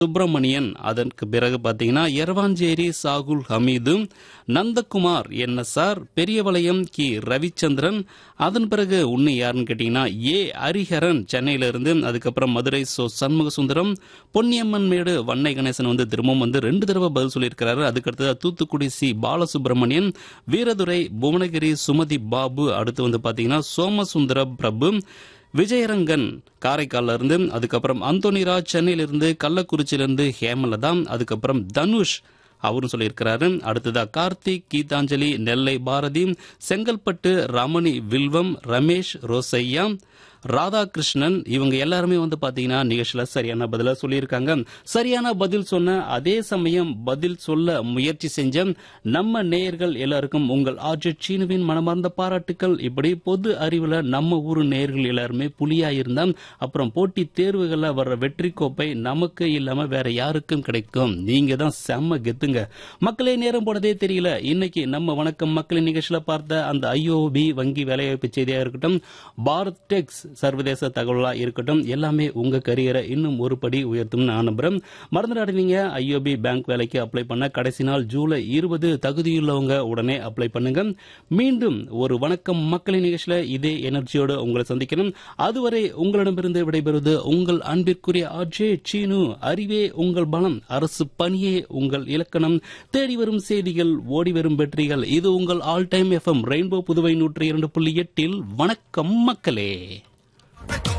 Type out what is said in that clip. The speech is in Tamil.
சுப்பிரமணியன் அதற்கு பிறகு பார்த்தீங்கன்னா எரவாஞ்சேரி சாகுல் ஹமீது நந்தகுமார் என்ன சார் பெரியவளையம் கி ரவிச்சந்திரன் அதன் பிறகு உன்னை யாருன்னு கேட்டீங்கன்னா ஏ ஹரிஹரன் சென்னையில இருந்து அதுக்கப்புறம் மதுரை சோ சண்முக சுந்தரம் பொன்னியம்மன் மேடு வண்ணை கணேசன் வந்து திரும்பவும் வந்து ரெண்டு தடவை பதில் சொல்லியிருக்கிறாரு அதுக்கடுத்து தூத்துக்குடி சி பாலசுப்ரமணியன் வீரதுரை புவனகிரி சுமதி பாபு அடுத்து வந்து பாத்தீங்கன்னா சோமசுந்தர பிரபு விஜயரங்கன் காரைக்கால்ல இருந்து அதுக்கப்புறம் அந்தோனிராஜ் சென்னையிலிருந்து கள்ளக்குறிச்சியிலிருந்து ஹேமலதா அதுக்கப்புறம் தனுஷ் அவரும் சொல்லியிருக்கிறாரு அடுத்ததா கார்த்திக் கீதாஞ்சலி நெல்லை பாரதி செங்கல்பட்டு ரமணி வில்வம் ரமேஷ் ரோசையா ராதாகிருஷ்ணன் இவங்க எல்லாருமே வந்து பாத்தீங்கன்னா நிகழ்ச்சியில சரியான பதில சொல்லியிருக்காங்க சரியான பதில் சொன்ன அதே சமயம் பதில் சொல்ல முயற்சி செஞ்ச நம்ம நேயர்கள் எல்லாருக்கும் உங்கள் ஆர்ஜி சீனுவின் மனமார்ந்த பாராட்டுக்கள் இப்படி பொது அறிவுல நம்ம ஊரு நேயர்கள் எல்லாருமே புலியா இருந்தா அப்புறம் போட்டி தேர்வுகள்ல வர்ற வெற்றி கோப்பை நமக்கு இல்லாம வேற யாருக்கும் கிடைக்கும் நீங்க தான் செம்ம கெத்துங்க மக்களே நேரம் போனதே தெரியல இன்னைக்கு நம்ம வணக்கம் மக்களின் நிகழ்ச்சியில பார்த்த அந்த ஐஓபி வங்கி வேலைவாய்ப்பு செய்தியா இருக்கட்டும் பாரத் டெக்ஸ் சர்வதேச தகவலா இருக்கட்டும் எல்லாமே உங்க கரியரை இன்னும் ஒரு படி உயர்த்தும் நான் நம்புறேன் மறந்துடாதீங்க ஐஓபி பேங்க் வேலைக்கு அப்ளை பண்ண கடைசி நாள் ஜூலை இருபது தகுதியுள்ளவங்க உடனே அப்ளை பண்ணுங்க மீண்டும் ஒரு வணக்கம் மக்களின் நிகழ்ச்சியில இதே எனர்ஜியோட உங்களை சந்திக்கணும் அதுவரை உங்களிடமிருந்து விடைபெறுவது உங்கள் அன்பிற்குரிய ஆர்ஜே சீனு அறிவே உங்கள் பலம் அரசு பணியே உங்கள் இலக்கணம் தேடி வரும் செய்திகள் ஓடி வரும் வெற்றிகள் இது உங்கள் all time FM rainbow Puduvai நூற்றி இரண்டு புள்ளி எட்டில் வணக்கம் மக்களே